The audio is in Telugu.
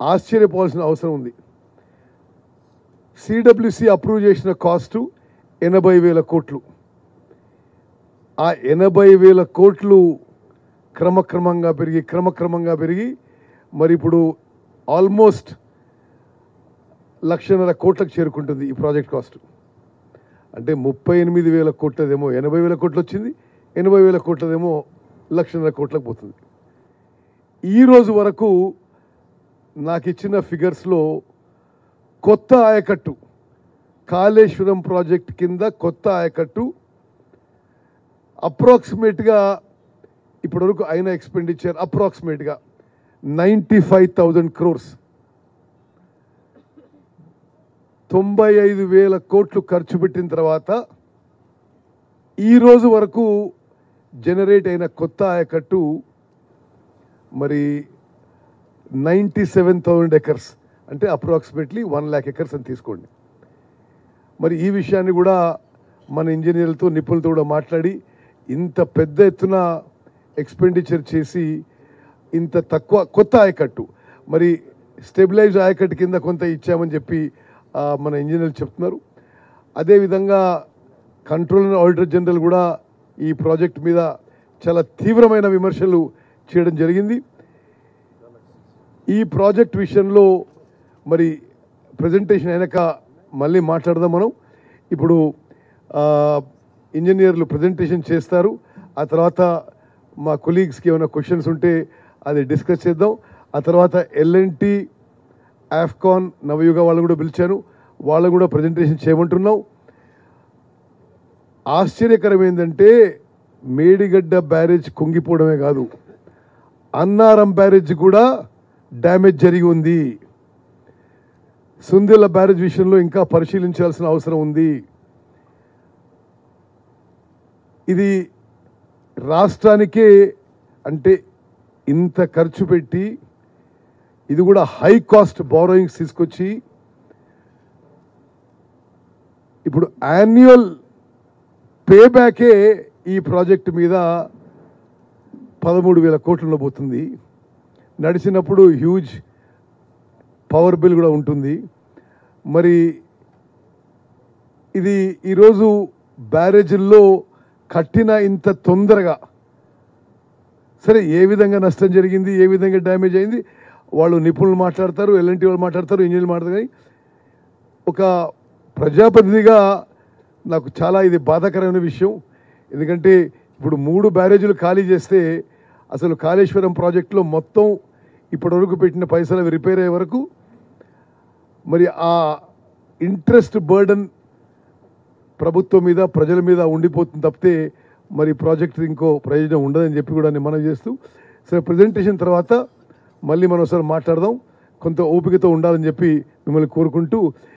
ఆశ్చర్యపోవాల్సిన అవసరం ఉంది సిడబ్ల్యూసి అప్రూవ్ చేసిన కాస్టు ఎనభై వేల కోట్లు ఆ ఎనభై వేల కోట్లు క్రమక్రమంగా పెరిగి క్రమక్రమంగా పెరిగి మరి ఇప్పుడు ఆల్మోస్ట్ లక్షన్నర కోట్లకు చేరుకుంటుంది ఈ ప్రాజెక్ట్ కాస్ట్ అంటే ముప్పై ఎనిమిది వేల కోట్లదేమో ఎనభై వేల కోట్లు వచ్చింది ఎనభై వేల కోట్లదేమో లక్షన్నర కోట్లకు పోతుంది ఈ రోజు వరకు నాకు ఇచ్చిన ఫిగర్స్లో కొత్త ఆయకట్టు కాళేశ్వరం ప్రాజెక్ట్ కింద కొత్త ఆయకట్టు అప్రాక్సిమేట్గా ఇప్పటివరకు అయిన ఎక్స్పెండిచర్ అప్రాక్సిమేట్గా నైంటీ ఫైవ్ థౌజండ్ క్రోర్స్ తొంభై ఐదు వేల కోట్లు ఖర్చు పెట్టిన తర్వాత ఈ రోజు వరకు జనరేట్ అయిన కొత్త ఆయకట్టు మరి నైంటీ సెవెన్ థౌజండ్ ఎకర్స్ అంటే అప్రాక్సిమేట్లీ వన్ ల్యాక్ ఎకర్స్ అని తీసుకోండి మరి ఈ విషయాన్ని కూడా మన ఇంజనీర్లతో నిపుణులతో కూడా మాట్లాడి ఇంత పెద్ద ఎత్తున ఎక్స్పెండిచర్ చేసి ఇంత తక్కువ కొత్త ఆయకట్టు మరి స్టెబిలైజ్ ఆయకట్టు కింద కొంత ఇచ్చామని చెప్పి ఆ, మన ఇంజనీర్లు చెప్తున్నారు అదేవిధంగా కంట్రోల్ అండ్ ఆడిటర్ జనరల్ కూడా ఈ ప్రాజెక్ట్ మీద చాలా తీవ్రమైన విమర్శలు చేయడం జరిగింది ఈ ప్రాజెక్ట్ విషయంలో మరి ప్రజెంటేషన్ అయినాక మళ్ళీ మాట్లాడదాం మనం ఇప్పుడు ఆ, ఇంజనీర్లు ప్రజెంటేషన్ చేస్తారు ఆ తర్వాత మా కొలీగ్స్కి ఏమైనా క్వశ్చన్స్ ఉంటే అది డిస్కస్ చేద్దాం ఆ తర్వాత ఎల్ఎన్టీ ఆఫ్కాన్ నవయుగ వాళ్ళు కూడా పిలిచాను వాళ్ళు కూడా ప్రజెంటేషన్ చేయమంటున్నాం ఆశ్చర్యకరం ఏంటంటే మేడిగడ్డ బ్యారేజ్ కుంగిపోవడమే కాదు అన్నారం బ్యారేజ్ కూడా డ్యామేజ్ జరిగి ఉంది సుందిల్ల బ్యారేజ్ విషయంలో ఇంకా పరిశీలించాల్సిన అవసరం ఉంది ఇది రాష్ట్రానికే అంటే ఇంత ఖర్చు పెట్టి ఇది కూడా హై కాస్ట్ బారోయింగ్స్ తీసుకొచ్చి ఇప్పుడు యాన్యువల్ పే బ్యాకే ఈ ప్రాజెక్టు మీద పదమూడు వేల కోట్లు ఉండబోతుంది నడిచినప్పుడు హ్యూజ్ పవర్ బిల్ కూడా ఉంటుంది మరి ఇది ఈరోజు బ్యారేజీల్లో కట్టిన ఇంత తొందరగా సరే ఏ విధంగా నష్టం జరిగింది ఏ విధంగా డ్యామేజ్ అయింది వాళ్ళు నిపుణులు మాట్లాడతారు ఎల్ఎన్టీ వాళ్ళు మాట్లాడతారు ఇంజనీర్లు మాట్లాడతారు కానీ ఒక ప్రజాప్రతినిధిగా నాకు చాలా ఇది బాధాకరమైన విషయం ఎందుకంటే ఇప్పుడు మూడు బ్యారేజీలు ఖాళీ చేస్తే అసలు కాళేశ్వరం ప్రాజెక్టులో మొత్తం ఇప్పటివరకు పెట్టిన పైసలు అవి రిపేర్ అయ్యే వరకు మరి ఆ ఇంట్రెస్ట్ బర్డన్ ప్రభుత్వం మీద ప్రజల మీద ఉండిపోతుంది తప్పితే మరి ప్రాజెక్ట్ ఇంకో ప్రయోజనం ఉండదని చెప్పి కూడా నేను మనం చేస్తూ సరే ప్రజెంటేషన్ తర్వాత మళ్ళీ మనం ఒకసారి మాట్లాడదాం కొంత ఓపికతో ఉండాలని చెప్పి మిమ్మల్ని కోరుకుంటూ